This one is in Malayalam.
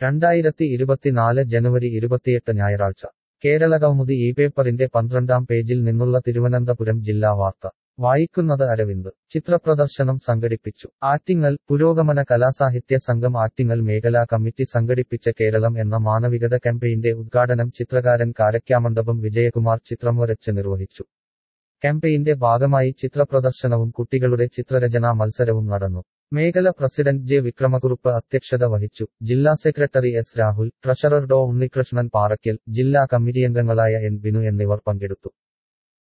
രണ്ടായിരത്തി ഇരുപത്തിനാല് ജനുവരി ഇരുപത്തിയെട്ട് ഞായറാഴ്ച കേരള കൗമുദി ഈ പേപ്പറിന്റെ പന്ത്രണ്ടാം പേജിൽ നിന്നുള്ള തിരുവനന്തപുരം ജില്ലാ വാർത്ത വായിക്കുന്നത് അരവിന്ദ് ചിത്രപ്രദർശനം സംഘടിപ്പിച്ചു ആറ്റിങ്ങൽ പുരോഗമന കലാസാഹിത്യ സംഘം ആറ്റിങ്ങൽ മേഖലാ കമ്മിറ്റി സംഘടിപ്പിച്ച കേരളം എന്ന മാനവികത ക്യാമ്പയിന്റെ ഉദ്ഘാടനം ചിത്രകാരൻ കാരക്കാമണ്ഡപം വിജയകുമാർ ചിത്രം വരച്ച് നിർവഹിച്ചു ക്യാമ്പയിന്റെ ഭാഗമായി ചിത്രപ്രദർശനവും കുട്ടികളുടെ ചിത്രരചനാ മത്സരവും നടന്നു മേഖല പ്രസിഡന്റ് ജെ വിക്രമകുറുപ്പ് അധ്യക്ഷത വഹിച്ചു ജില്ലാ സെക്രട്ടറി എസ് രാഹുൽ ട്രഷറർ ഡോ ഉണ്ണികൃഷ്ണൻ പാറയ്ക്കൽ ജില്ലാ കമ്മിറ്റിയംഗങ്ങളായ എൻ ബിനു എന്നിവർ പങ്കെടുത്തു